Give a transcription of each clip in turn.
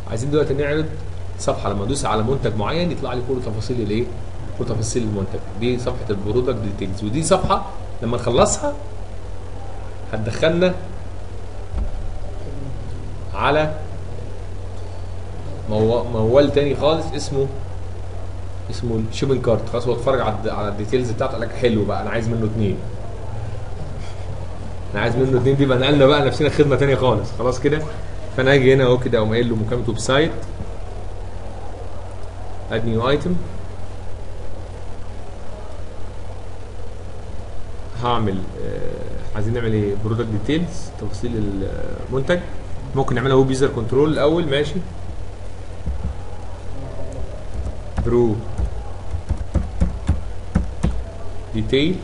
عايزين دلوقتي نعرض صفحه لما ادوس على منتج معين يطلع لي كل تفاصيل الايه كل تفاصيل المنتج دي صفحه البرودكت ديتيلز ودي صفحه لما نخلصها هتدخلنا على مو- موال تاني خالص اسمه اسمه الشوبنج كارت خلاص هو اتفرج على الد- على الديتيلز بتاعته قال لك حلو بقى انا عايز منه اتنين انا عايز منه اتنين دي يبقى نقلنا بقى نفسنا خدمه تانيه خالص خلاص كده فانا هاجي هنا اهو كده اقوم قايل له مكالمه ويب سايت اد نيو ايتم هعمل آه، عايزين نعمل ايه برودكت ديتيلز تفاصيل المنتج ممكن نعملها ويب يوزر كنترول الاول ماشي برو ديتيل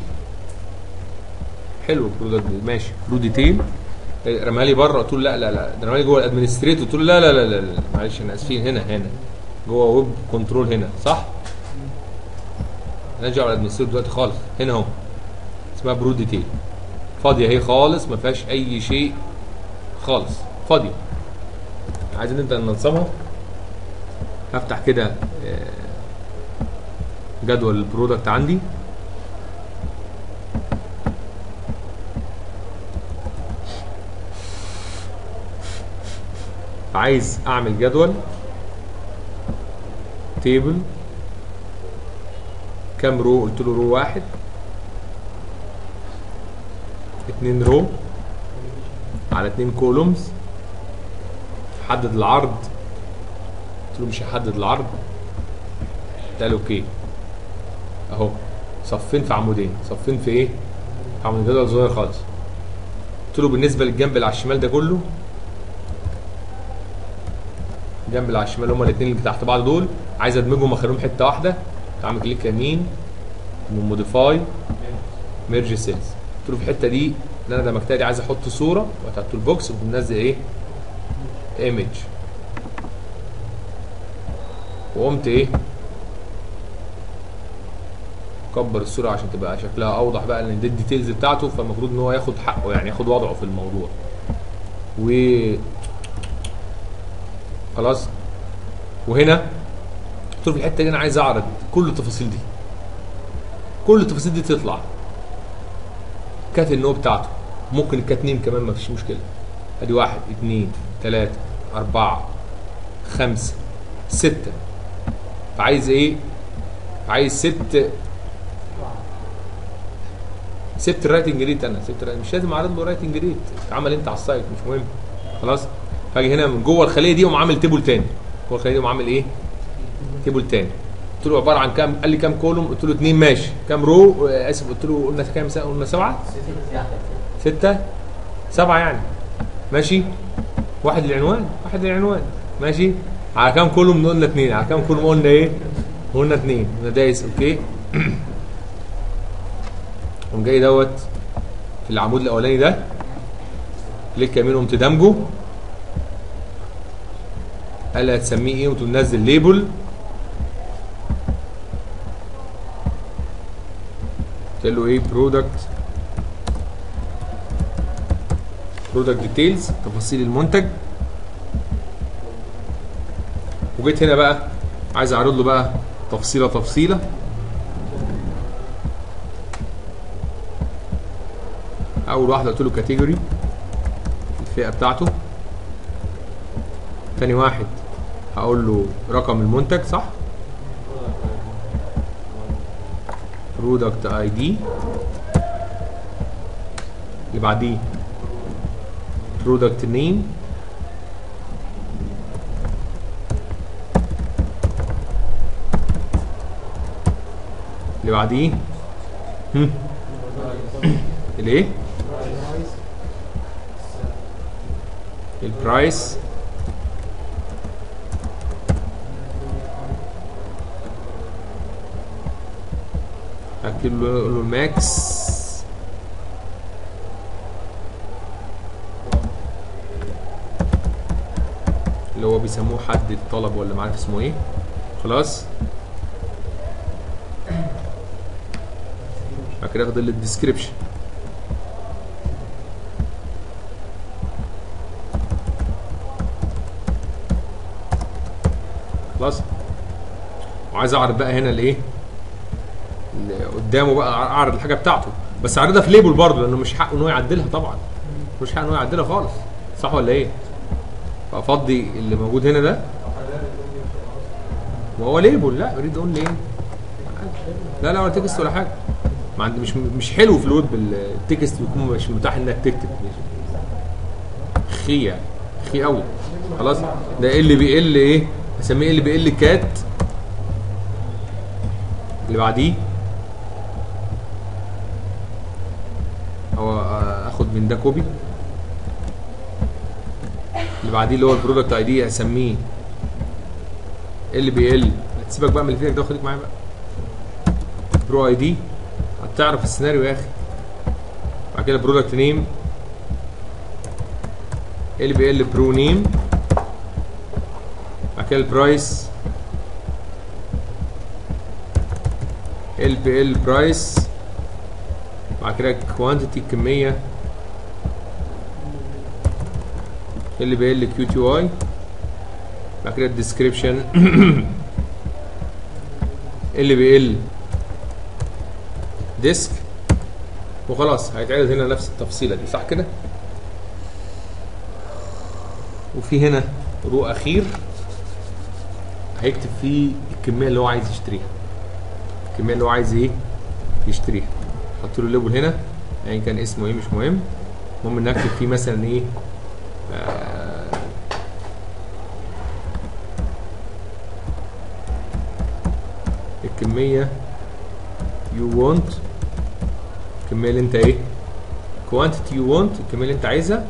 حلو برودكت ماشي برو ديتيل رمى لي بره قلت له لا لا لا ده رمى لي جوه الادمنستريتور قلت له لا لا لا لا, لا. معلش انا اسفين هنا هنا جوه ويب كنترول هنا صح؟ نرجع على الادمنستريتور دلوقتي خالص هنا اهو اسمها برو ديتيل فاضيه اهي خالص ما فيهاش اي شيء خالص فاضيه عايزين نبدا ننظمها هفتح كده آه، جدول البرودكت عندي عايز اعمل جدول تيبل كام رو قلت له رو واحد اتنين رو على اتنين كولومز حدد العرض قلت له مش هحدد العرض قال اوكي اهو صفين في عمودين صفين في ايه في عمود جدول صغير خالص قلت له بالنسبه للجنب اللي على الشمال ده كله الجنب اللي على الشمال هما الاثنين اللي تحت بعض دول عايز ادمجهم واخليهم حته واحده اعمل كليك يمين من موديفاي ميرج سيلز قلت له في الحته دي اللي انا دمجتها دي عايز احط صوره وتحت البوكس وبننزل ايه ايمج وقمت ايه كبر الصوره عشان تبقى شكلها اوضح بقى لان دي الديتيلز بتاعته فالمفروض ان هو ياخد حقه يعني ياخد وضعه في الموضوع و خلاص وهنا قلت له في الحته دي انا عايز اعرض كل التفاصيل دي كل التفاصيل دي تطلع كات النو بتاعته ممكن الكات نيم كمان مفيش مشكله ادي واحد اتنين تلاته اربعه خمسه سته فعايز ايه؟ عايز ست سبت الرايتنج ريت انا سبت الرايتنج. مش لازم اعرض له رايتنج ريت اتعمل انت على السايت مش مهم خلاص فاجي هنا من جوه الخليه دي اقوم عامل تيبل تاني جوه الخليه دي اقوم عامل ايه؟ تيبل تاني قلت له عباره عن كام؟ قال لي كام كولوم؟ قلت له اثنين ماشي كام رو؟ آه، اسف قلت له قلنا كام س- قلنا سبعه؟ ستة سبعة يعني ماشي واحد للعنوان واحد للعنوان ماشي على كام كولوم قلنا اثنين على كام كولوم قلنا ايه قلنا اثنين قلنا دايس اوكي قوم جاي دوت في العمود الاولاني ده كليك يمين قمت دمجه قال لي هتسميه ايه قمت منزل ليبل قلت له ايه برودكت برودكت ديتيلز تفاصيل المنتج وجيت هنا بقى عايز اعرض له بقى تفصيله تفصيله اول واحده قلت له كاتيجوري الفئه بتاعته تاني واحد هقول له رقم المنتج صح برودكت اي دي اللي بعديه برودكت نيم اللي بعديه هم. الايه البرايس اكتب له أقول له الماكس اللي هو بيسموه حد الطلب ولا ما عارف اسمه ايه خلاص بعد كده اخد الديسكريبشن خلاص وعايز اعرض بقى هنا الايه اللي قدامه بقى اعرض الحاجه بتاعته بس اعرضها في ليبل برضه لانه مش حقه ان هو يعدلها طبعا مش حقه ان هو يعدلها خالص صح ولا ايه فافضي اللي موجود هنا ده وهو ليبل لا اريد اقول ايه لا لا ولا تكست ولا حاجه ما عندي مش مش حلو في الويب التكست يكون مش متاح انك تكتب خي يعني خي قوي خلاص ده ال بي ال ايه هسميه ال بي ال كات اللي بعديه هو آه، اخد من ده كوبي اللي بعديه اللي هو البرودكت اي دي هسميه ال بي ال سيبك بقى من اللي فيك ده خليك معايا بقى برو اي دي هتعرف السيناريو يا اخي بعد كده برودكت نيم ال بي ال برو نيم بعد كده البرايس ال بي ال برايس بعد كده كوانتيتي الكميه ال بي ال كيو تي واي بعد كده الديسكريبشن ال بي ال ديسك وخلاص هيتعرض هنا نفس التفصيله دي صح كده وفي هنا رو اخير هيكتب فيه الكميه اللي هو عايز يشتريها الكميه اللي هو عايز ايه يشتريها حط له ليبل هنا يعني كان اسمه ايه مش مهم المهم ان اكتب فيه مثلا ايه آه الكميه يو want الكميه اللي انت ايه quantity you want الكميه اللي انت عايزها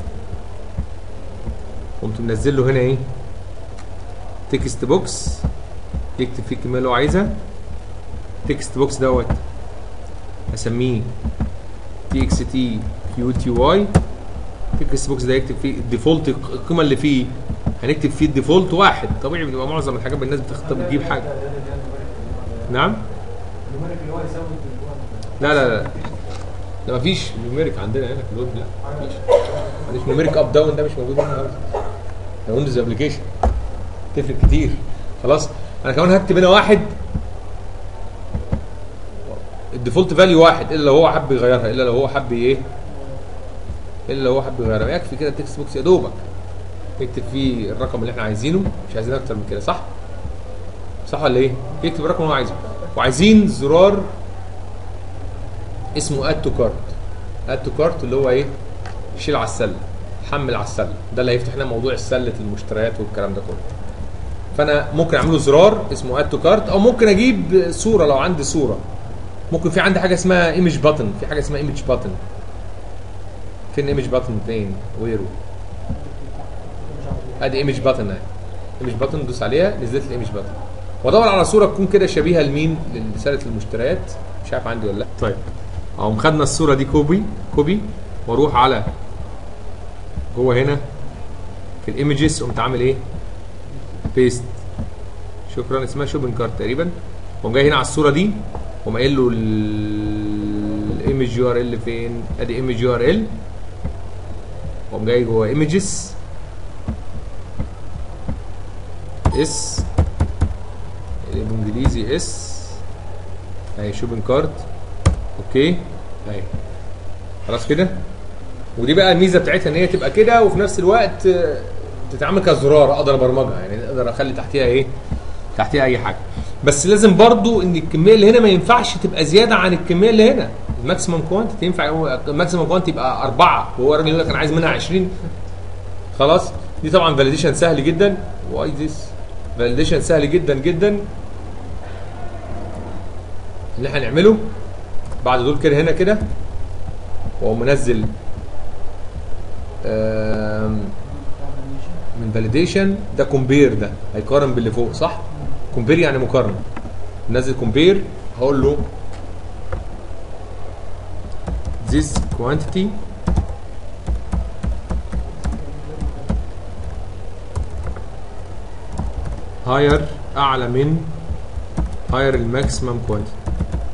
قمت منزل له هنا ايه تكست بوكس يكتب فيه الكميه اللي هو عايزها تكست بوكس دوت اسميه تي اكس تي كيو تي واي تكست بوكس ده يكتب فيه الديفولت القيمه اللي فيه هنكتب فيه الديفولت واحد طبيعي بيبقى معظم الحاجات الناس بتختار بتجيب حاجه نعم النمرك اللي هو يساوي لا لا لا ده مفيش نيوميريك عندنا هنا في الويب لا مفيش معلش نيوميريك اب داون ده مش موجود هنا خالص ده ويندوز ابلكيشن تفرق كتير خلاص انا كمان هكتب هنا واحد الديفولت فاليو واحد الا لو هو حب يغيرها الا لو هو حب ايه الا لو هو حب يغيرها يكفي كده التكست بوكس يا دوبك يكتب فيه الرقم اللي احنا عايزينه مش عايزين اكتر من كده صح صح ولا ايه يكتب الرقم اللي هو عايزه وعايزين زرار اسمه اد تو كارت اد تو كارت اللي هو ايه شيل على السله حمل على السله ده اللي هيفتح لنا موضوع سله المشتريات والكلام ده كله فانا ممكن اعمله زرار اسمه اد تو كارت او ممكن اجيب صوره لو عندي صوره ممكن في عندي حاجه اسمها ايمج باتن في حاجه اسمها ايمج باتن فين ايمج باتن فين ويرو ادي ايمج باتن اهي ايمج باتن دوس عليها نزلت الايمج باتن وادور على صوره تكون كده شبيهه لمين لرساله المشتريات مش عارف عندي ولا لا طيب اقوم خدنا الصوره دي كوبي كوبي واروح على جوه هنا في الايمجز قمت عامل ايه بيست شكرا اسمها شوبنج كارت تقريبا قوم جاي هنا على الصوره دي قوم قايل له الايمج يو ار ال فين ادي ايمج يو ار ال قوم جاي جوه ايمجز اس اللي بالانجليزي اس اهي شوبنج كارت اوكي اهي خلاص كده ودي بقى الميزه بتاعتها ان هي تبقى كده وفي نفس الوقت آه، تتعامل كزرار اقدر ابرمجها يعني اقدر اخلي تحتيها ايه تحتيها اي حاجه بس لازم برضو ان الكميه اللي هنا ما ينفعش تبقى زياده عن الكميه اللي هنا الماكسيمم كوانتيتي ينفع هو الماكسيمم كوانتيتي يبقى اربعه وهو الراجل يقول لك انا عايز منها 20 خلاص دي طبعا فاليديشن سهل جدا واي ذس فاليديشن سهل جدا جدا اللي احنا هنعمله بعد دول كده هنا كده واقوم منزل آم، من فاليديشن ده كومبير ده هيقارن باللي فوق صح؟ كومبير يعني مقارنه نزل كومبير هقول له this quantity higher اعلى من higher الماكسيمم quantity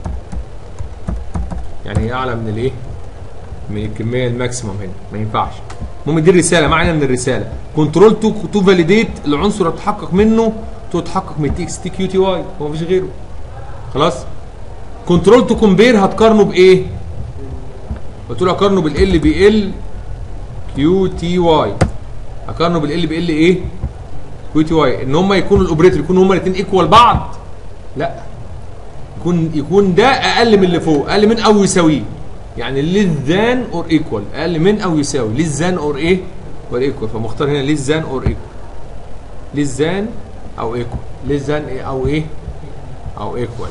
يعني هي اعلى من الايه من الكميه الماكسيمم هنا ما ينفعش المهم دي الرساله معنى من الرساله كنترول تو تو فاليديت العنصر اللي اتحقق منه تقول تحقق من تي اكس تي كيو تي واي هو مفيش غيره خلاص كنترول تو كومبير هتقارنه بايه قلت له اقارنه بالال بي ال كيو تي واي اقارنه بالال بي ال ايه كيو تي واي ان هم يكونوا الاوبريتور يكونوا هم الاثنين ايكوال بعض لا يكون يكون ده اقل من اللي فوق اقل من او يساويه يعني ليس ذان اور ايكوال اقل من او يساوي ليس ذان اور ايه اور ايكوال فمختار هنا ليس ذان اور ايكوال ليس ذان او ايكوال ليس ذان إيه او ايه او ايكوال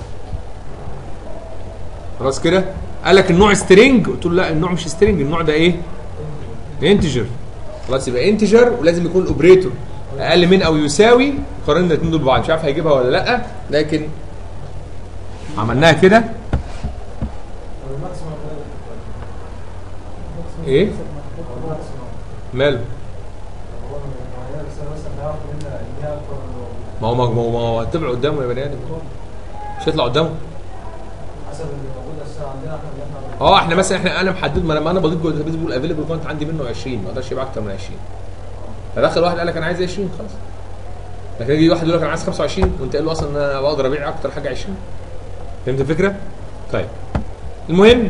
خلاص كده قال لك النوع سترينج قلت له لا النوع مش سترينج النوع ده ايه انتجر خلاص يبقى انتجر ولازم يكون الاوبريتور اقل من او يساوي قارنا الاثنين دول ببعض مش عارف هيجيبها ولا لا لكن عملناها كده الماكسيمم ايه ماله هو هي رساله مثلا بيعرف ان ان هي اكبر من ما هو ما هو ما هو هتبع قدامه يا بني ادم مش هيطلع قدامه حسب اللي موجود اساسا عندنا احنا اللي احنا اه احنا مثلا احنا انا محدد ما انا ما انا بضيف جوه الداتابيز بقول افيلبل كونت عندي منه 20 ما اقدرش يبقى اكتر من 20 فدخل واحد قال لك انا عايز 20 خلاص لكن يجي واحد يقول لك انا عايز 25 وانت قايل له اصلا ان انا بقدر ابيع اكتر حاجه 20 فهمت الفكره؟ طيب المهم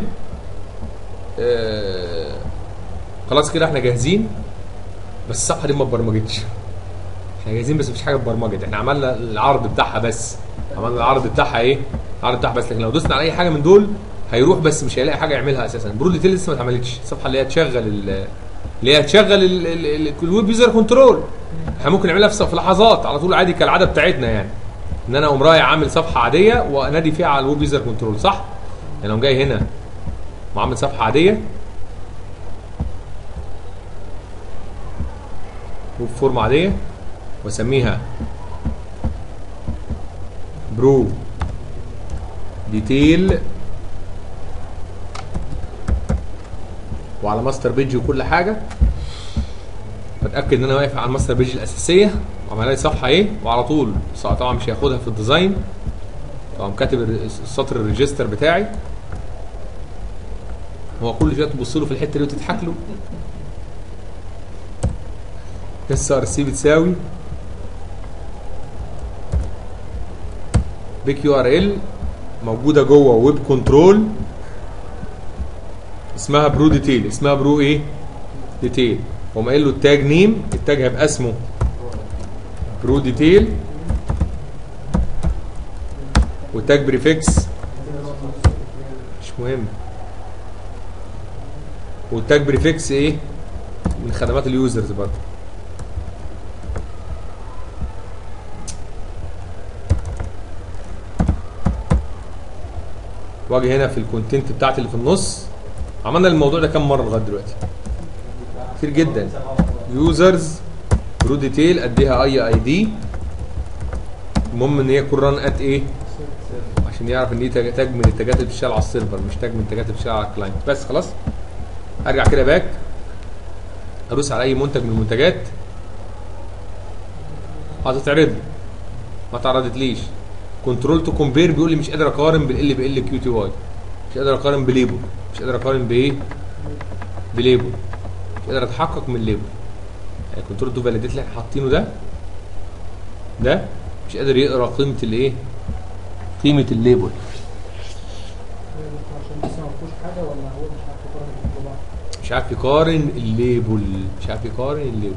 آه خلاص كده احنا جاهزين بس الصفحه دي ما اتبرمجتش احنا جاهزين بس مفيش حاجه اتبرمجت احنا عملنا العرض بتاعها بس عملنا العرض بتاعها ايه العرض بتاعها بس لكن لو دوسنا على اي حاجه من دول هيروح بس مش هيلاقي حاجه يعملها اساسا برود ديتيل لسه ما اتعملتش الصفحه اللي هي تشغل ال- اللي هي تشغل ال- ال- ال- الويب يوزر كنترول احنا ممكن نعملها في في لحظات على طول عادي كالعاده بتاعتنا يعني ان انا اقوم رايح عامل صفحه عاديه وانادي فيها على الويب يوزر كنترول صح؟ يعني اقوم جاي هنا وعامل صفحه عاديه ويب فورم عاديه واسميها برو ديتيل وعلى ماستر بيج وكل حاجه بتاكد ان انا واقف على الماستر بيج الاساسيه وعمل لي صفحه ايه وعلى طول طبعا مش هياخدها في الديزاين طبعا كاتب الر- السطر الريجستر بتاعي هو كل شويه تبص له في الحته دي وتضحك له اس ار سي بتساوي بيك يو ار ال موجوده جوه ويب كنترول اسمها برو ديتيل اسمها برو ايه ديتيل وما قايل له التاج نيم التاج هيبقى اسمه برو ديتيل وتاج بريفكس مش مهم والتاج بريفكس ايه من خدمات اليوزرز برضه واجي هنا في الكونتنت بتاعتي اللي في النص عملنا الموضوع ده كام مره لغايه دلوقتي كتير جدا يوزرز برو ديتيل اديها اي اي دي المهم ان هي تكون ران ات ايه عشان يعرف ان دي تاج تاج من التاجات اللي بتشتغل على السيرفر مش تاج من التاجات اللي بتشتغل على الكلاينت بس خلاص ارجع كده باك ادوس على اي منتج من المنتجات هتتعرض لي ما تعرضتليش كنترول تو كومبير بيقول لي مش قادر اقارن بالال بال كيو تي واي مش قادر اقارن بليبل مش قادر اقارن بايه بليبل مش قادر اتحقق من ليبل يعني كنترول تو فاليديت اللي احنا حاطينه ده ده مش قادر يقرا قيمه الايه قيمه الليبل عشان لسه ما فيهوش حاجه ولا هو مش عارف يقارن بين بعض مش عارف يقارن الليبل مش عارف يقارن الليبل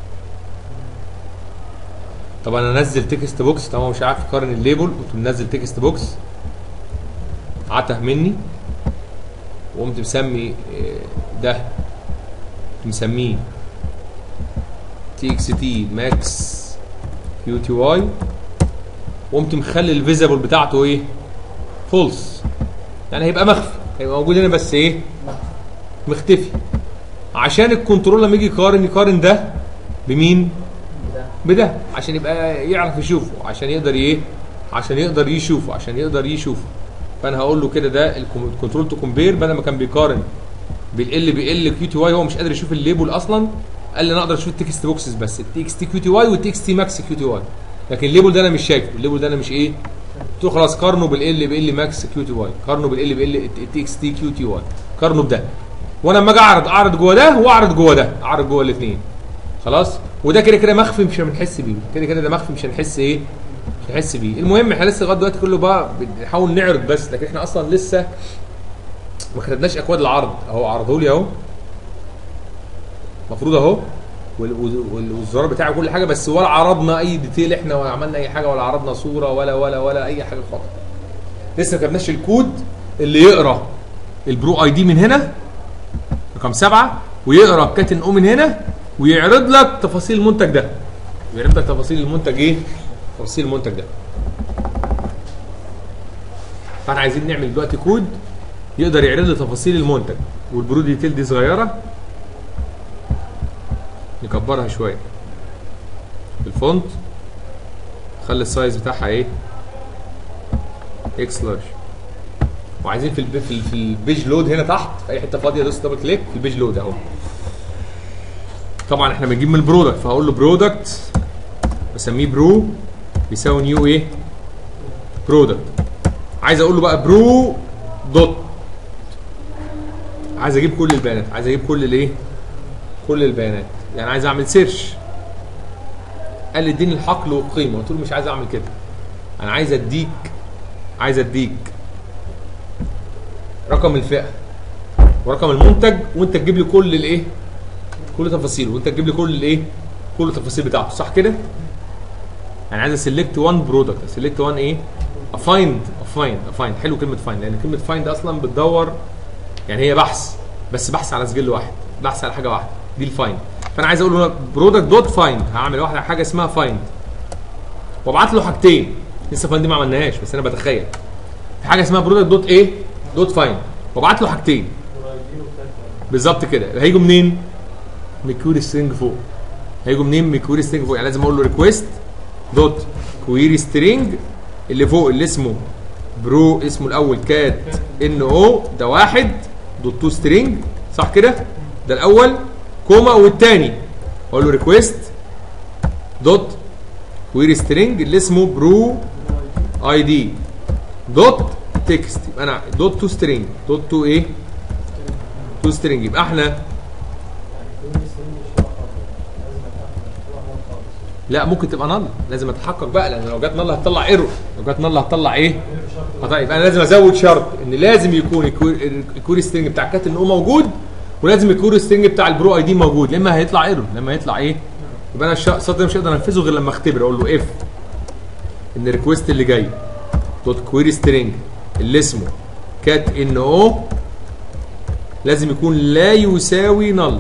طب انا انزل تكست بوكس طبعا هو مش عارف يقارن الليبل قلت منزل تكست بوكس عته مني وقمت مسمي آه، ده مسميه تي اكس تي ماكس كيو تي واي وقمت مخلي الفيزبل بتاعته ايه فولس يعني هيبقى مخفي هيبقى موجود هنا بس ايه مختفي عشان الكنترول لما يجي يقارن يقارن ده بمين ده بده عشان يبقى يعرف يشوفه عشان يقدر ايه عشان يقدر يشوفه عشان يقدر يشوفه فانا هقول له كده ده الكنترول تو كومبير بدل ما كان بيقارن بالال بي ال كيو تي واي هو مش قادر يشوف الليبل اصلا قال لي انا اقدر اشوف التكست بوكسز بس التي اكس تي كيو تي واي والتي اكس تي ماكس كيو تي واي لكن الليبل ده انا مش شايفه الليبل ده انا مش ايه قلت له خلاص قارنه بالال بي ال ماكس كيو تي واي قارنه بالال بي ال التي اكس تي كيو تي واي قارنه بده وانا لما اجي اعرض اعرض جوه ده واعرض جوه ده اعرض جوه الاثنين خلاص وده كده كده مخفي مش هنحس بيه كده كده ده مخفي مش هنحس ايه مش هيحس بيه المهم احنا لسه لغايه دلوقتي كله بقى بنحاول نعرض بس لكن احنا اصلا لسه ما خدناش اكواد العرض اهو عرضه لي اهو المفروض اهو وال- وال- وال- والزرار بتاعه كل حاجه بس ولا عرضنا اي ديتيل احنا ولا عملنا اي حاجه ولا عرضنا صوره ولا ولا ولا اي حاجه خالص لسه ما كتبناش الكود اللي يقرا البرو اي دي من هنا رقم سبعه ويقرا كاتن او من هنا ويعرض لك تفاصيل المنتج ده ويعرض لك تفاصيل المنتج ايه؟ تفاصيل المنتج ده فاحنا عايزين نعمل دلوقتي كود يقدر يعرض لي تفاصيل المنتج والبرو ديتيل دي صغيره نكبرها شويه الفونت خلي السايز بتاعها ايه اكس لارج وعايزين في الب... في, ال... في البيج لود هنا تحت في اي حته فاضيه دوس دبل كليك في البيج لود اهو طبعا احنا بنجيب من البرودكت فهقول له برودكت بسميه برو بيساوي نيو ايه برودكت عايز اقول له بقى برو دوت عايز اجيب كل البيانات عايز اجيب كل الايه كل البيانات يعني عايز اعمل سيرش قال لي اديني الحقل والقيمه قلت له مش عايز اعمل كده انا عايز اديك عايز اديك رقم الفئه ورقم المنتج وانت تجيب لي كل الايه كل تفاصيله وانت تجيب لي كل الايه كل التفاصيل بتاعته صح كده انا عايز اسلكت وان برودكت اسلكت وان ايه افايند افايند افايند حلو كلمه فايند لان كلمه فايند اصلا بتدور يعني هي بحث بس بحث على سجل واحد بحث على حاجه واحده دي الفايند فانا عايز اقول له برودكت دوت فايند هعمل واحده حاجه اسمها فايند وابعت له حاجتين لسه فايند دي ما عملناهاش بس انا بتخيل في حاجه اسمها برودكت دوت ايه دوت فايند وابعت له حاجتين بالظبط كده هيجوا منين من كويري سترينج فوق هيجوا منين من كويري سترينج فوق يعني لازم اقول له ريكويست دوت كويري سترينج اللي فوق اللي اسمه برو اسمه الاول كات ان او ده واحد دوت تو سترينج صح كده ده الاول كوما والتاني اقول له ريكويست دوت كويري سترينج اللي اسمه برو اي دي دوت تكست يبقى انا دوت تو سترينج دوت تو ايه تو سترينج يبقى احنا لا ممكن تبقى نل لازم اتحقق بقى لان لو جت نل هتطلع ايرور لو جت نل هتطلع ايه هطلع يبقى انا لازم ازود شرط ان لازم يكون الكويري- الكويري سترينج بتاع كات ان او موجود ولازم الكويري سترينج بتاع البرو اي دي موجود لما هيطلع ايرور لما هيطلع ايه يبقى انا الش- السطر ده مش هقدر انفذه غير لما اختبر اقول له اف ان الريكوست اللي جاي دوت كويري سترينج اللي اسمه كات ان او لازم يكون لا يساوي نل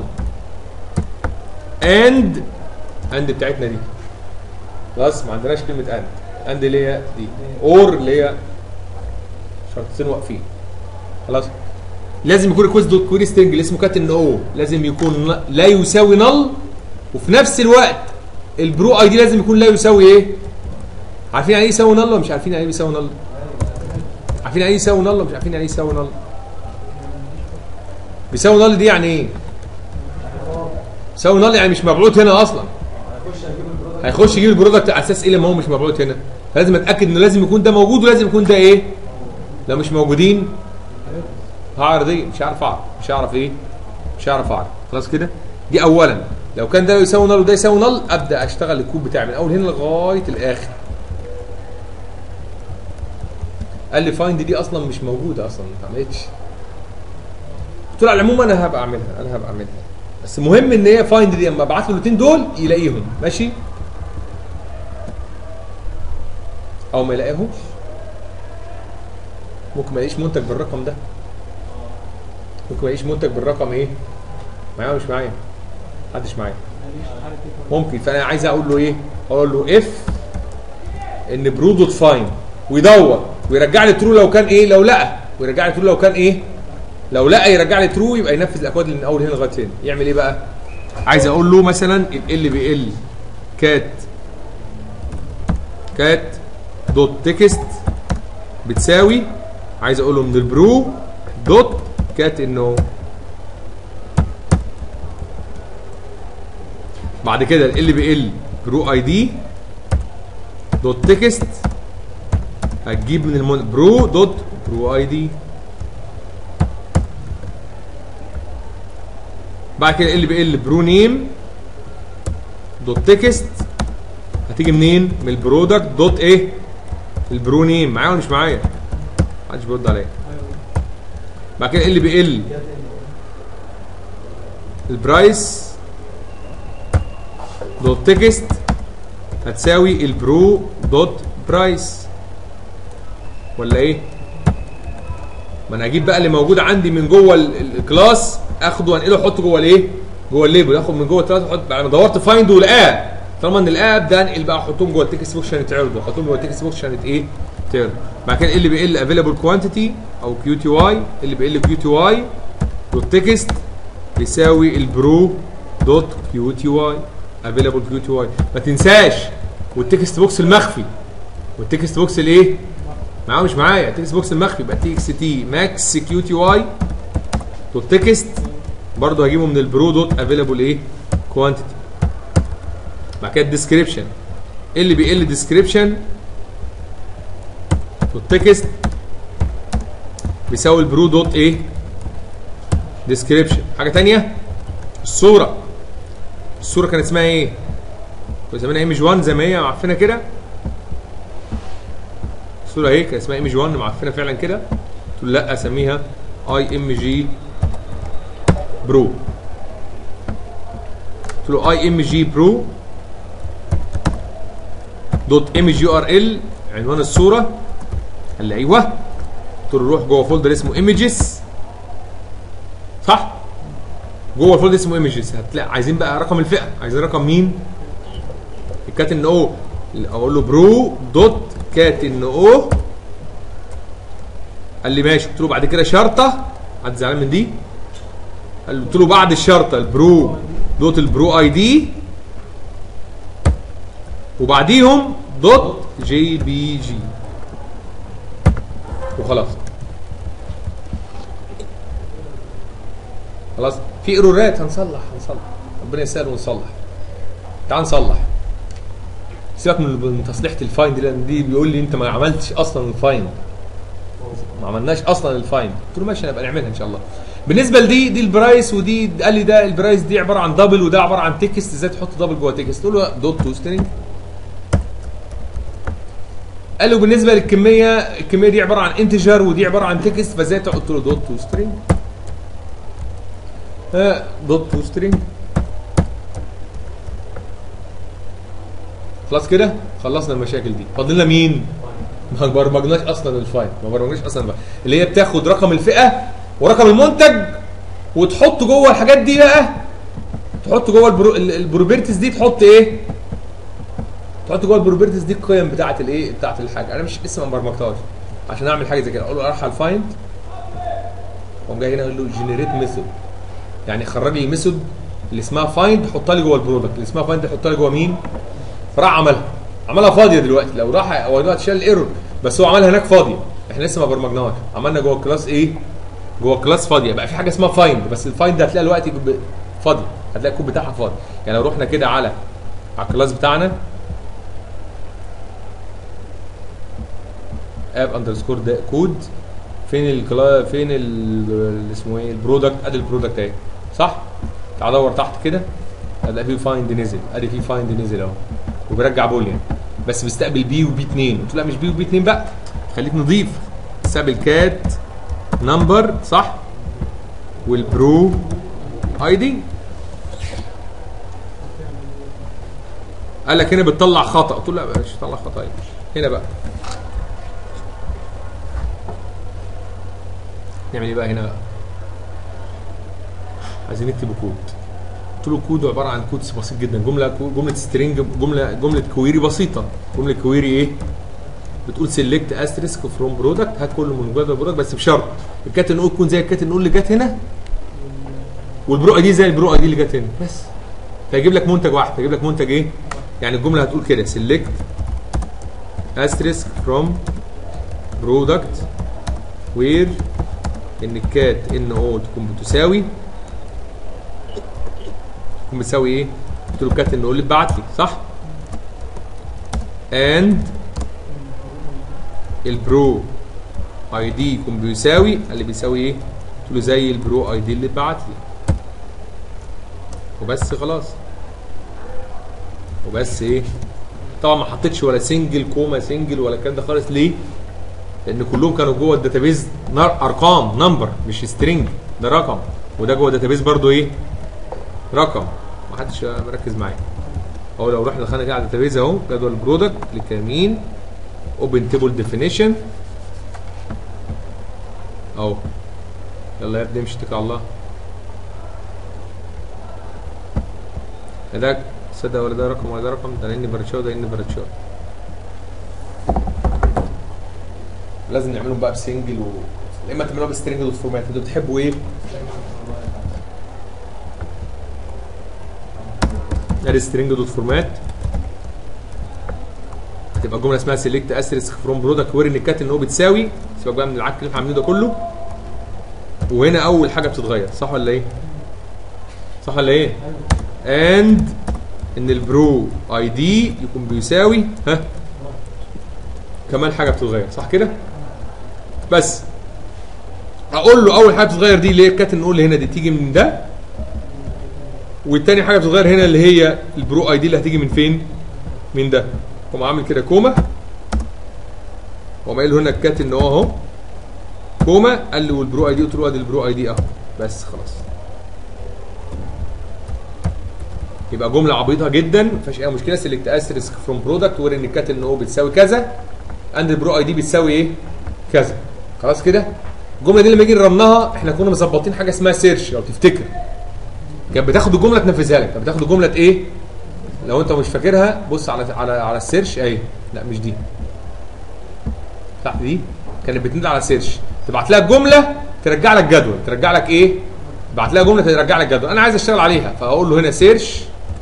اند اند بتاعتنا دي خلاص ما عندناش كلمه اند اند اللي هي دي اور اللي هي شرطتين واقفين خلاص لازم يكون ريكوست دوت كويري سترينج اللي اسمه كات ان او لازم يكون ن- لا يساوي نل وفي نفس الوقت البرو اي دي لازم يكون لا يساوي ايه عارفين يعني ايه يساوي نل ولا مش عارفين يعني ايه يساوي نل عارفين يعني ايه يساوي نل ولا مش عارفين يعني ايه يساوي نل بيساوي نل دي يعني ايه يساوي نل يعني مش مبعوث هنا اصلا هيخش يجيب البرودكت على اساس ايه لما هو مش مبعوث هنا لازم اتاكد انه لازم يكون ده موجود ولازم يكون ده ايه لو مش موجودين هعرض ايه مش هعرف اعرض مش هعرف ايه مش هعرف اعرض خلاص كده دي اولا لو كان ده يساوي نل وده يساوي نل ابدا اشتغل الكود بتاعي من اول هنا لغايه الاخر قال لي فايند دي اصلا مش موجوده اصلا ما اتعملتش قلت له على العموم انا هبقى اعملها انا هبقى اعملها بس المهم ان هي فايند دي لما ابعت له الاثنين دول يلاقيهم ماشي او ما يلاقيهمش ممكن ما يلاقيش منتج بالرقم ده ممكن ما يلاقيش منتج بالرقم ايه معايا ولا مش معايا محدش معايا ممكن فانا عايز اقول له ايه اقول له اف ان برو دوت فاين ويدور ويرجع لي ترو لو كان ايه لو لقى ويرجع لي ترو لو كان ايه لو لقى يرجع لي ترو يبقى ينفذ الاكواد اللي من اول هنا لغايه هنا يعمل ايه بقى عايز اقول له مثلا ال بي ال كات كات دوت تكست بتساوي عايز اقول له من البرو دوت كات انه بعد كده ال بي ال برو اي دي دوت تكست هتجيب من المون برو دوت برو اي دي بعد كده ال بي ال برو نيم دوت تكست هتيجي منين من البرودكت دوت ايه البرو نيم معايا ولا مش معايا محدش بيرد عليا ايوه بعد كده ال بي ال البرايس دوت تكست هتساوي البرو دوت برايس ولا ايه ما انا هجيب بقى اللي موجود عندي من جوه ال- ال- الكلاس اخده وانقله احطه جوه الايه جوه الليبل اخد من جوه الكلاس احط بعد ما دورت فايند ولقاه طالما ان لقاه ابدا انقل بقى احطهم جوه التكست بوكس عشان يتعرضوا احطهم جوه التكست بوكس عشان يت- ايه تعرض بعد كده ال بي ال افيلابل كوانتيتي او كيو تي واي اللي بي ال كيو تي واي دوت تكست بيساوي البرو دوت كيو تي واي افيلابل كيو تي واي ما تنساش والتكست بوكس المخفي والتكست بوكس الايه معاه مش معايا التكست بوكس المخفي يبقى تي اكس تي ماكس كيو تي واي دوت تكست برضه هجيبه من البرو دوت افيلابل ايه كوانتيتي بعد كده الديسكريبشن اللي بي ال ديسكريبشن دوت تكست بيساوي البرو دوت ايه ديسكريبشن حاجه تانية الصوره الصوره كان اسمها ايه كنا زمان ايمج 1 زي ما هي معفنه كده الصوره اهي كان اسمها ايمج 1 معفنه فعلا كده قلت له لا اسميها اي ام جي برو قلت له اي ام جي برو دوت ام جي ار ال عنوان الصوره قال لي ايوه قلت له روح جوه فولدر اسمه ايمجز صح جوه الفولدر اسمه ايمجز هتلاقي عايزين بقى رقم الفئه عايزين رقم مين الكات ان او اقول له برو دوت كات ان او قال لي ماشي قلت له بعد كده شرطه حد زعلان من دي قال له- قلت له بعد الشرطه البرو دوت البرو اي دي وبعديهم دوت جي بي جي وخلاص خلاص في ايرورات هنصلح هنصلح ربنا يسهل ونصلح تعال نصلح سيبك من من تصليحه الفايند لان دي بيقول لي انت ما عملتش اصلا الفايند ما عملناش اصلا الفايند قلت له ماشي هنبقى نعملها ان شاء الله بالنسبه لدي دي البرايس ودي قال لي ده البرايس دي عباره عن دبل وده عباره عن تكست ازاي تحط دبل جوه تكست قلت له دوت تو سترينج قال له بالنسبه للكميه الكميه دي عباره عن انتجر ودي عباره عن تكست فازاي تحط قلت له دوت تو سترينج دوت تو سترينج خلاص كده خلصنا المشاكل دي فاضل لنا مين ما برمجناش اصلا الفايل ما برمجناش اصلا الفايل. اللي هي بتاخد رقم الفئه ورقم المنتج وتحط جوه الحاجات دي بقى تحط جوه البرو... ال- البروبرتيز دي تحط ايه تحط جوه البروبرتيز دي القيم بتاعه الايه بتاعه الحاجه انا مش لسه ما برمجتهاش عشان اعمل حاجه زي كده اقول له اروح على الفايند واقوم جاي هنا اقول له جنريت ميثود يعني خرج لي الميثود اللي اسمها فايند حطها لي جوه البرودكت اللي اسمها فايند حطها لي جوه مين فراح عملها عملها فاضيه دلوقتي لو راح هو دلوقتي شال الايرور بس هو عملها هناك فاضيه احنا لسه ما برمجناهاش عملنا جوه الكلاس ايه جوه الكلاس فاضيه بقى في حاجه اسمها فايند بس الفايند هتلاقي دلوقتي ب- فاضيه هتلاقي الكود بتاعها فاضي يعني لو رحنا كده على على الكلاس بتاعنا اب اندرسكور ده كود فين الكلا فين ال- ال- اسمه ايه البرودكت ادي البرودكت اهي صح تعال دور تحت كده هتلاقي فيه فايند نزل ادي فيه فايند نزل اهو وبيرجع بوليان بس بيستقبل بي وبي 2 قلت له لا مش بي وبي 2 بقى خليك نضيف استقبل كات نمبر صح والبرو اي دي قال لك هنا بتطلع خطا قلت له لا مش بتطلع خطا إيه؟ هنا بقى نعمل ايه بقى هنا بقى عايزين نكتب كود قلت له كود عباره عن كود بسيط جدا جمله جمله سترينج جمله جمله كويري بسيطه جمله كويري ايه بتقول سيلكت استريسك فروم برودكت هات كله من جوه البرودكت بس بشرط الكات نقول تكون زي الكات نقول اللي جت هنا والبرو اي دي زي البرو اي دي اللي جت هنا بس فيجيب لك منتج واحد هيجيب لك منتج ايه يعني الجمله هتقول كده سيلكت استريسك فروم برودكت وير ان الكات ان او تكون بتساوي تكون بتساوي ايه؟ قلت له كات ان او اللي اتبعت لي صح؟ اند البرو اي دي يكون بيساوي قال لي بيساوي ايه؟ قلت له زي البرو اي دي اللي اتبعت لي وبس خلاص وبس ايه؟ طبعا ما حطيتش ولا سنجل كوما سنجل ولا الكلام ده خالص ليه؟ لان كلهم كانوا جوه الداتابيز نار- ارقام نمبر مش سترينج ده رقم وده جوه الداتابيز برضو ايه؟ رقم ما حدش مركز معايا اهو لو رحنا دخلنا كده على الداتابيز اهو جدول البرودكت كليك يمين اوبن تيبل ديفينيشن اهو يلا يا ابني امشي اتكل على الله ده صدق ولا ده رقم ولا ده رقم ده لان برتشاو ده لان برتشاو لازم نعملهم بقى بسنجل و يا اما تعملوها بسترنج دوت فورمات انتوا بتحبوا ايه؟ ادي سترنج دوت فورمات هتبقى الجمله اسمها سيلكت اسيرس فروم برودكت وير ان الكات ان هو بتساوي سيبك بقى من العك اللي احنا عاملينه ده كله وهنا اول حاجه بتتغير صح ولا ايه؟ صح ولا ايه؟ اند ان البرو اي دي يكون بيساوي ها كمان حاجه بتتغير صح كده؟ بس اقول له اول حاجه بتتغير دي اللي هي الكات نقول هنا دي تيجي من ده والتاني حاجه بتتغير هنا اللي هي البرو اي دي اللي هتيجي من فين؟ من ده قوم عامل كده كوما وقام قايل له هنا الكات ان هو اهو كوما قال لي والبرو اي دي قلت له ادي البرو اي دي اهو بس خلاص يبقى جمله عبيطه جدا ما فيهاش اي مشكله سيلكت اسيرس فروم برودكت وير ان الكات ان هو بتساوي كذا اند البرو اي دي بتساوي ايه؟ كذا خلاص كده الجمله دي لما نيجي نرنها احنا كنا مظبطين حاجه اسمها سيرش لو تفتكر كانت بتاخد الجمله تنفذها لك كانت بتاخد الجمله ايه؟ لو انت مش فاكرها بص على على على السيرش اهي لا مش دي تحت دي كانت بتنزل على سيرش تبعت لها الجمله ترجع لك جدول ترجع لك ايه؟ تبعت لها جمله ترجع لك جدول انا عايز اشتغل عليها فهقول له هنا سيرش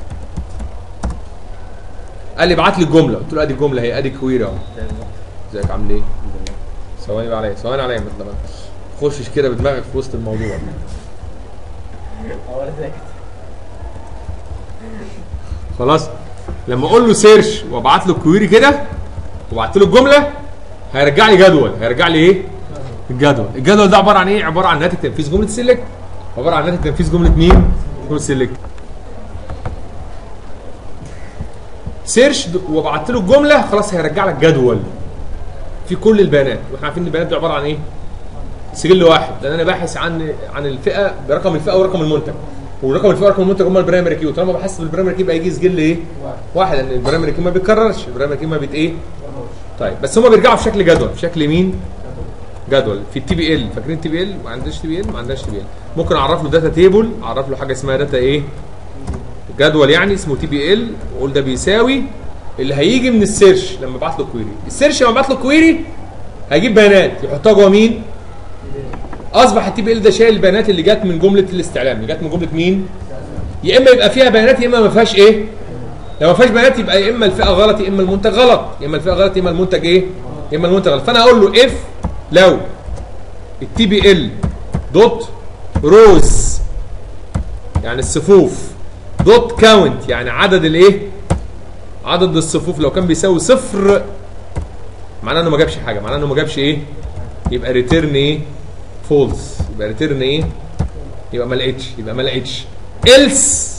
قال لي ابعت لي الجمله قلت له ادي الجمله اهي ادي كوير اهو ازيك عامل ايه؟ ثواني بقى عليا ثواني عليا ما تخشش كده بدماغك في وسط الموضوع ولا ساكت خلاص لما اقول له سيرش وابعت له الكويري كده وابعت له الجمله هيرجع لي جدول هيرجع لي ايه؟ الجدول الجدول ده عباره عن ايه؟ عباره عن ناتج تنفيذ جمله سيلكت عباره عن ناتج تنفيذ جمله مين؟ جمله سيلكت سيرش د- وابعت له الجمله خلاص هيرجع لك جدول في كل البيانات واحنا عارفين ان البيانات دي عباره عن ايه؟ سجل واحد لان انا باحث عن عن الفئه برقم الفئه ورقم المنتج ورقم الفئه ورقم المنتج هم البرايمري كيو طالما بحثت بالبرايمري كي يبقى يجي سجل ايه؟ واحد لان البرايمري كي ما بيتكررش البرايمري كي ما بيت ايه؟ طيب بس هم بيرجعوا في شكل جدول في شكل مين؟ جدول في التي بي ال فاكرين التي بي ال ما عندناش تي بي ال ما عندناش تي بي ال ممكن اعرف له داتا تيبل اعرف له حاجه اسمها داتا ايه؟ جدول يعني اسمه تي بي ال واقول ده بيساوي اللي هيجي من السيرش لما ابعت له كويري السيرش لما ابعت له كويري هيجيب بيانات يحطها جوه مين؟ اصبح التي بي ال ده شايل البيانات اللي جت من جمله الاستعلام اللي جت من جمله مين؟ يا اما يبقى فيها بيانات يا اما ما فيهاش ايه؟ لو ما فيهاش بيانات يبقى يا اما الفئه غلط يا اما المنتج غلط يا اما الفئه غلط يا اما المنتج ايه؟ يا اما المنتج غلط فانا اقول له اف لو التي بي ال دوت روز يعني الصفوف دوت كاونت يعني عدد الايه؟ عدد الصفوف لو كان بيساوي صفر معناه انه ما جابش حاجه معناه انه ما جابش ايه؟ يبقى ريتيرن ايه؟ فولس يبقى ريتيرن ايه؟ يبقى ما لقيتش يبقى ما لقيتش إلس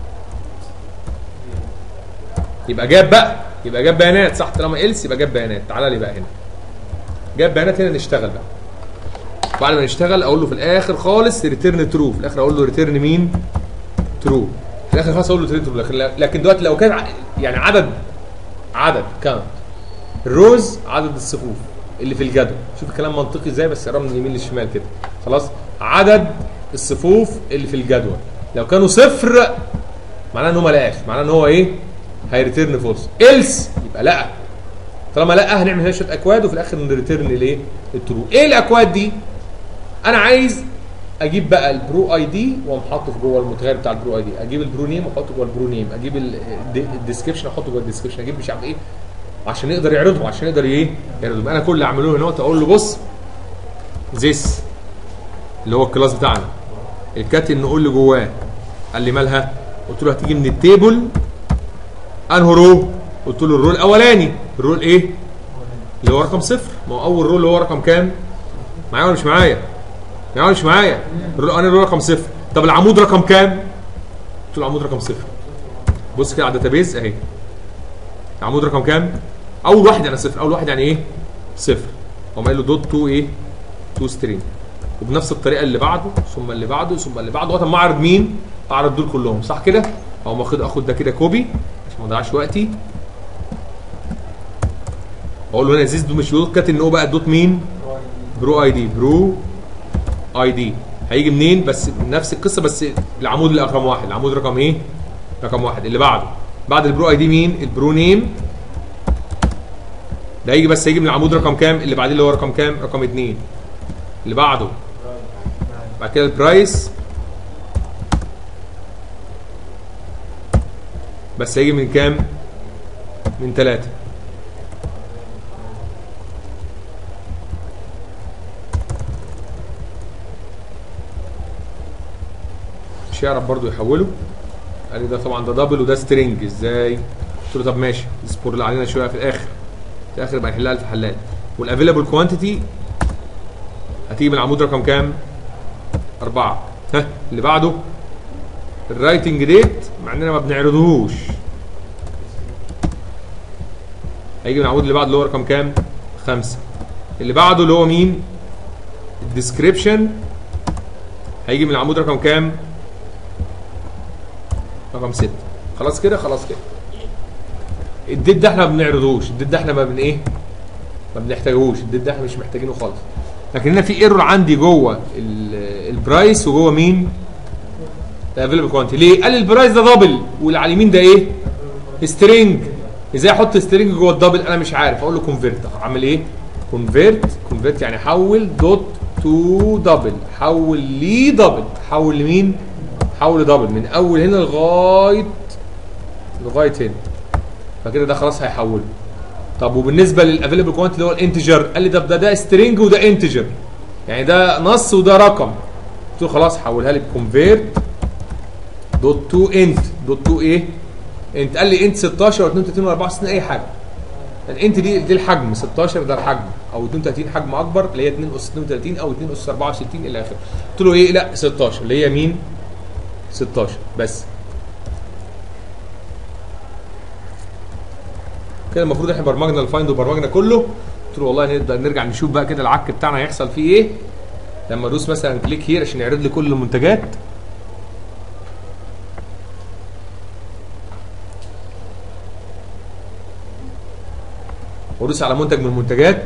يبقى جاب بقى يبقى جاب بيانات صح طالما إلس يبقى جاب بيانات تعالى لي بقى هنا جاب بيانات هنا نشتغل بقى بعد ما نشتغل اقول له في الاخر خالص ريتيرن ترو في الاخر اقول له ريتيرن مين ترو في الاخر خالص اقول له ريتيرن ترو لكن لكن دلوقتي لو كان ع- يعني عدد عدد كام الروز عدد الصفوف اللي في الجدول شوف الكلام منطقي ازاي بس اقرا من اليمين للشمال كده خلاص عدد الصفوف اللي في الجدول لو كانوا صفر معناه ان هو ما لقاش معناه ان هو ايه هيريتيرن فولس إلس يبقى لقى طالما لقى هنعمل هنا شويه اكواد وفي الاخر نريتيرن الايه الترو ايه الاكواد دي انا عايز اجيب بقى البرو اي دي واقوم حاطه في جوه المتغير بتاع البرو اي دي اجيب البرو نيم واحطه جوه البرو نيم اجيب ال- الد- الديسكربشن احطه جوه الديسكربشن اجيب مش عارف ايه عشان يقدر يعرضهم عشان يقدر ايه يعرضهم انا كل اللي اعمله هنا اقول له بص ذيس اللي هو الكلاس بتاعنا الكاتن نقول له جواه قال لي مالها قلت له هتيجي من التيبل انه رو قلت له الرول الاولاني الرول ايه اللي هو رقم صفر ما هو اول رول اللي هو رقم كام معايا ولا مش معايا معايا ولا مش معايا الرول انا الرول رقم صفر طب العمود رقم كام قلت له العمود رقم صفر بص كده على الداتابيز اهي عمود رقم كام اول واحد يعني صفر اول واحد يعني ايه صفر هو قايل له دوت تو ايه تو سترينج وبنفس الطريقه اللي بعده ثم اللي بعده ثم اللي بعده لغايه ما اعرض مين اعرض دول كلهم صح كده او اخد اخد ده كده كوبي عشان ما اضيعش وقتي اقول له هنا زيز دو مش دوت كات ان هو بقى دوت مين برو اي دي برو اي دي هيجي منين بس نفس القصه بس العمود اللي رقم واحد العمود رقم ايه رقم واحد اللي بعده بعد البرو اي دي مين البرو نيم ده هيجي بس هيجي من العمود رقم كام اللي بعديه اللي هو رقم كام رقم اتنين اللي بعده بعد كده البرايس بس هيجي من كام من ثلاثة مش يعرف برضو يحوله قال لي ده طبعا ده دبل وده سترينج ازاي قلت له طب ماشي اصبر علينا شويه في الاخر في الاخر يبقى نحلها في حلال والافيلابل كوانتيتي هتيجي من العمود رقم كام؟ أربعة ها اللي بعده الرايتنج ديت مع اننا ما بنعرضهوش هيجي من العمود اللي بعده اللي هو رقم كام؟ خمسة اللي بعده اللي هو مين؟ الديسكريبشن هيجي من العمود رقم كام؟ رقم ستة خلاص كده خلاص كده الديت ده احنا ما بنعرضهوش الديت ده احنا ما بن ايه؟ ما بنحتاجهوش الديت ده احنا مش محتاجينه خالص لكن هنا في ايرور عندي جوه ال- البرايس وجوه مين؟ الافيلبل كوانتي ليه؟ قال لي البرايس ده دبل واللي على اليمين ده ايه؟ سترينج ازاي احط سترينج جوه الدبل انا مش عارف اقول له كونفيرت اعمل ايه؟ كونفيرت كونفيرت يعني حول دوت تو دبل حول لي دبل حول لمين؟ حول لدبل من اول هنا لغايه لغايه هنا فكده ده خلاص هيحوله طب وبالنسبه للافيلبل كوانتي اللي هو الانتجر قال لي ده ده ده سترينج وده انتجر يعني ده نص وده رقم قلت له خلاص حولها لي بكونفيرت دوت تو انت دوت تو ايه انت قال لي انت 16 و 32 و 64 اي حاجه الانت دي دي الحجم 16 ده الحجم او 32 حجم اكبر اللي هي 2 اس 32 او 2 اس 64 الى اخره قلت له ايه لا 16 اللي هي مين 16 بس كده المفروض احنا برمجنا الفايند وبرمجنا كله قلت له والله نقدر نرجع نشوف بقى كده العك بتاعنا هيحصل فيه ايه لما ادوس مثلا كليك هير عشان يعرض لي كل المنتجات وادوس على منتج من المنتجات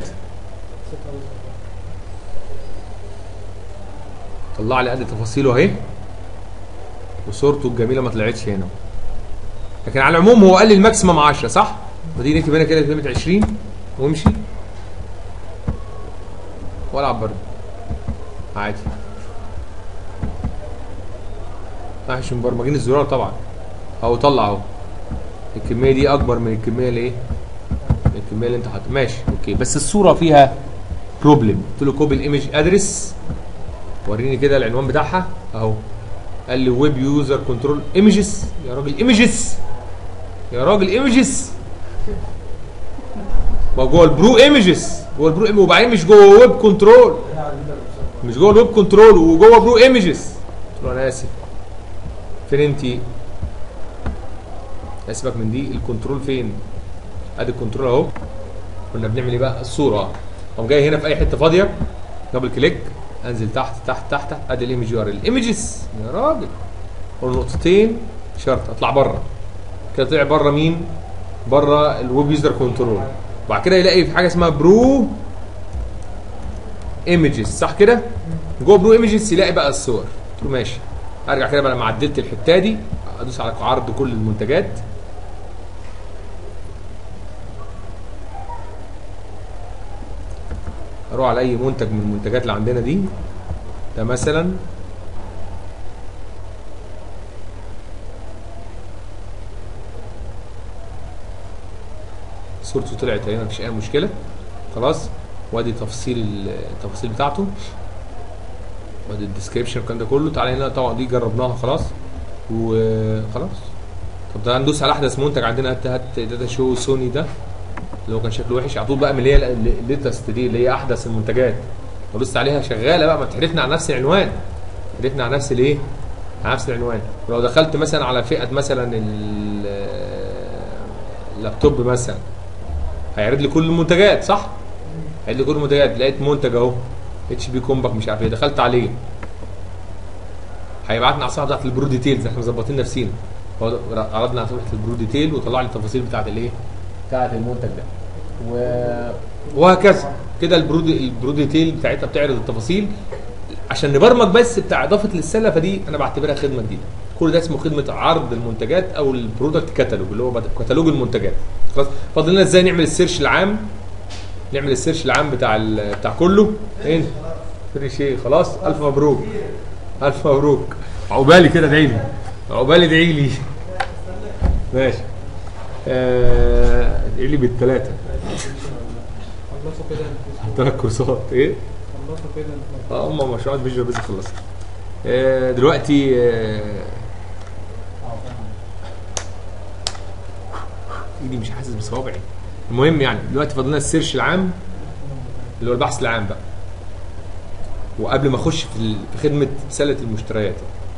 طلع لي قد تفاصيله اهي وصورته الجميله ما طلعتش هنا لكن على العموم هو قال لي الماكسيمم 10 صح؟ ودي نكتب هنا كده كلمه 20 وامشي والعب برضه عادي مش مبرمجين الزرار طبعا اهو طلع اهو الكميه دي اكبر من الكميه اللي ايه؟ من الكميه اللي انت حاططها ماشي اوكي بس الصوره فيها بروبلم قلت له كوبي الايمج ادرس وريني كده العنوان بتاعها اهو قال لي ويب يوزر كنترول ايمجز يا راجل ايمجز يا راجل ايمجز ما جوه البرو ايمجز جوه البرو إيم- وبعدين مش جوه ويب كنترول مش جوه الويب كنترول وجوه برو ايمجز قلت له انا اسف فين انت اسيبك من دي الكنترول فين ادي الكنترول اهو كنا بنعمل ايه بقى الصوره قام جاي هنا في اي حته فاضيه دبل كليك انزل تحت تحت تحت ادي الايمج يو ار الايمجز يا راجل قول نقطتين شرط اطلع بره كده طلع بره مين بره الويب يوزر كنترول وبعد كده يلاقي في حاجه اسمها برو ايمجز صح كده جوه برو ايمجز يلاقي بقى الصور قلت له ماشي ارجع كده بقى لما عدلت الحته دي ادوس على عرض كل المنتجات اروح على اي منتج من المنتجات اللي عندنا دي ده مثلا صورته طلعت هنا مفيش اي مشكله خلاص وادي تفصيل التفاصيل بتاعته وادي الديسكريبشن والكلام ده كله تعالى هنا طبعا دي جربناها خلاص وخلاص طب ده هندوس على احدث منتج عندنا هات هات داتا شو سوني ده اللي هو كان شكله وحش على طول بقى من اللي هي الليتست دي اللي هي احدث المنتجات ودوست عليها شغاله بقى ما تحرفنا عن نفس العنوان حرفنا عن نفس الايه؟ عن نفس العنوان ولو دخلت مثلا على فئه مثلا ال- لابتوب مثلا هيعرض لي كل المنتجات صح؟ هيعرض لي كل المنتجات لقيت منتج اهو اتش بي كومباك مش عارف ايه دخلت عليه هيبعتني على الصفحه بتاعت البرو ديتيلز احنا مظبطين نفسينا هو عرضنا على صفحه البرو ديتيل وطلع لي التفاصيل بتاعت الايه؟ بتاعت المنتج ده و... وهكذا كده البرو دي- البرو ديتيل بتاعتها بتعرض التفاصيل عشان نبرمج بس بتاع اضافه للسله فدي انا بعتبرها خدمه جديده كل ده اسمه خدمه عرض المنتجات او البرودكت كتالوج اللي هو بت- كتالوج المنتجات خلاص فاضل لنا ازاي نعمل السيرش العام نعمل السيرش العام بتاع ال- بتاع كله فين فري شيء خلاص الف مبروك الف مبروك عقبالي كده ادعي لي عقبالي ادعي لي ماشي آه، ادعي لي بالثلاثه خلصوا كده انتوا ثلاث كورسات ايه خلصوا كده انتوا اه هم مشروعات فيجوال بيزك خلصت آه، دلوقتي آه، ايدي مش حاسس بصوابعي المهم يعني دلوقتي فاضلنا السيرش العام اللي هو البحث العام بقى وقبل ما اخش في ال- في خدمه سله المشتريات